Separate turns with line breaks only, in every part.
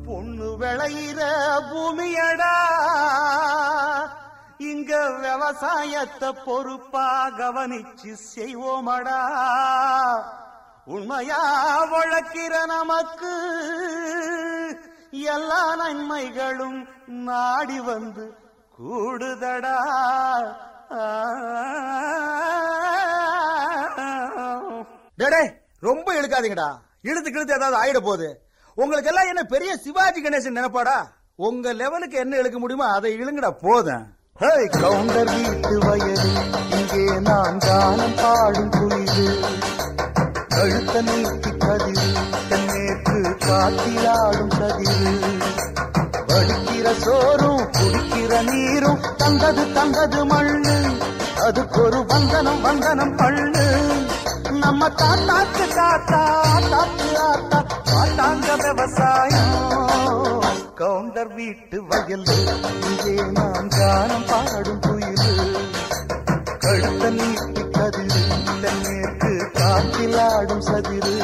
பொண்ணு விளையிற பூமியடா இங்க விவசாயத்தை பொறுப்பா கவனிச்சு செய்வோமடா உண்மையா உழைக்கிற நமக்கு எல்லா நன்மைகளும் நாடி வந்து கூடுதடா
டேடே ரொம்ப இழுக்காதீங்கடா இழுத்து கிழுத்து ஏதாவது ஆயிட போகுது உங்களுக்கு எல்லாம் என்ன பெரிய சிவாஜி கணேசன் நினைப்பாடா உங்க லெவலுக்கு என்ன இழுக்க முடியுமோ அதை இழுங்கடா போதும்
ஹேய், கவுண்டர் வீட்டு வயது இங்கே நான் கானம் பாடும் குயிலு கழுத்த நீட்டி கதிரு தென்னேற்று காத்திராடும் கதிரு வடிக்கிற சோறும் குடிக்கிற நீரும் தந்தது தந்தது மண்ணு அதுக்கு ஒரு வந்தனம் வந்தனம் பண்ணு நம்ம தாத்தாக்கு தாத்தா தாத்து ஆத்தா பாட்டாங்க விவசாயம் கவுண்டர் வீட்டு வயல் இங்கே நான் கானம் பாடும் குயிலு கழுத்த நீட்டி கதிரு தென்னேற்கு காற்றில் ஆடும் சதிரு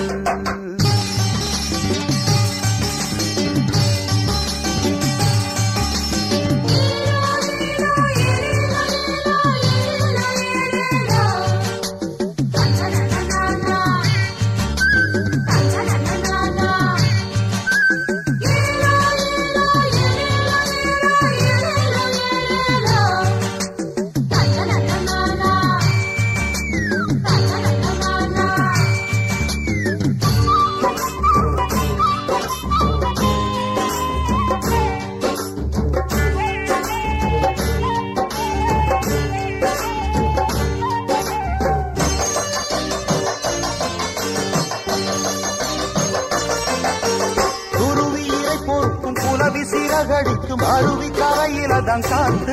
குருவியை பொறுக்கும் புலவி சிறகடிக்கும் அருவி கரையில தான் காத்து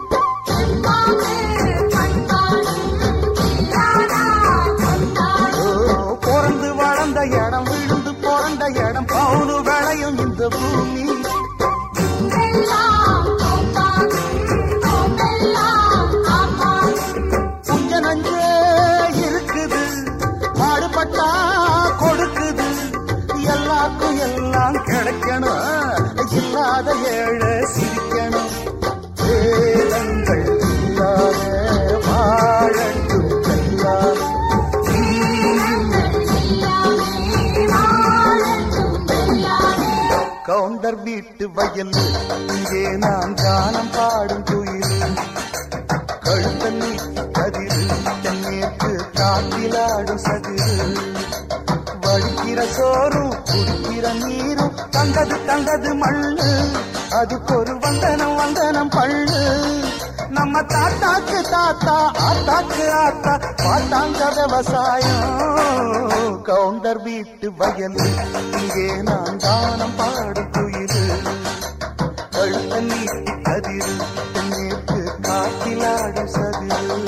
ஓ, பிறந்து வளர்ந்த இடம் விழுந்து பிறந்த இடம் பவுனு விளையும் இந்த பூமி கொஞ்ச நஞ்சே இருக்குது மாடுபட்டா கொடுக்குது எல்லாருக்கும் எல்லாம் கிடைக்கணும் இல்லாத ஏழை சிரிக்கணும் வேதங்கள் இல்லாத வாழட்டும் எல்லாரும் கவுண்டர் வீட்டு வயல் இங்கே நான் கானம் பாடும் குயில் கழுத்த நீட்டி கதிரு தென்னேற்று காத்திலாடும் சதிரு வடிக்கிற சோறும் குடிக்கிற நீரும் தந்தது தந்தது மண்ணு அதுக்கு ஒரு வந்தனம் வந்தனம் பள்ளு நம்ம தாத்தாக்கு தாத்தா ஆத்தாக்கு ஆத்தா பாட்டாங்க விவசாயம் கவுண்டர் வீட்டு வயல் இங்கே நான் தானம் பாடும் குயிலு கழுத்த நீட்டி கதிரு தென்னேற்று காத்திலாடும் சதிரு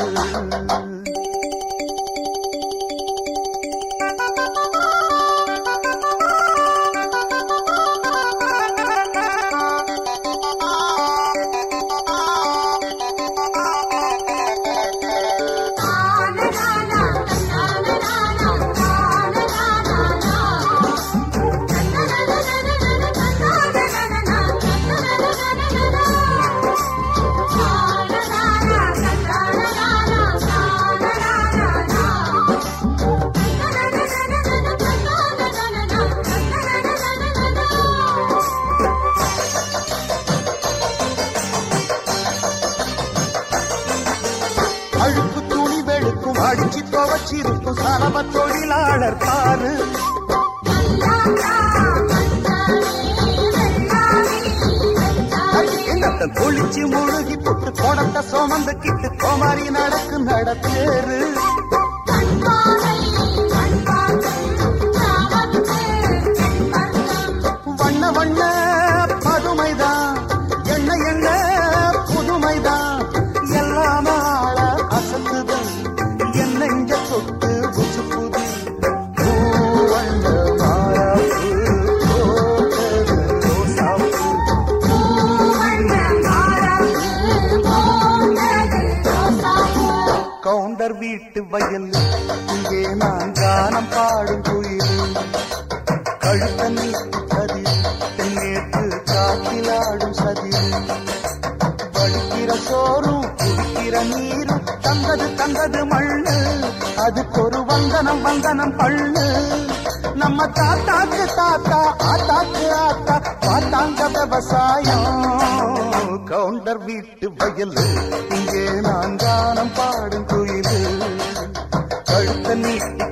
அழுக்கு துணி வெளுக்கும் அடிச்சு துவச்சிருக்கும் சரவ தொழிலாளர் பாரு எங்கத்த குளிச்சு முழுகி புட்டு குடத்தை சுமந்து கிட்டு கோமாரி நடக்கு நடத்தேரு வண்ண வண்ண பதுமைதான் எண்ண எண்ண புதுமைதான் எல்லாம் ஆள அசத்துது என்ன இங்க தொட்டு புசு புது பூவண்ண மாறாப்பு போட்டது ரோசாப்பு கவுண்டர் வீட்டு வயல் இங்கே நான் கானம் பாடும் குயில் கழுத்த நீட்டி கதிர் தென் தந்தது தந்தது மண்ணு அதுக்கு ஒரு வந்தனம் வந்தனம் பண்ணு நம்ம தாத்தாக்கு தாத்தா ஆத்தாக்கு ஆத்தா பார்த்தாங்க விவசாயம் கவுண்டர் வீட்டு வயலு இங்கே நான் கானம் பாடும் குயிலு கழுத்த நீட்டி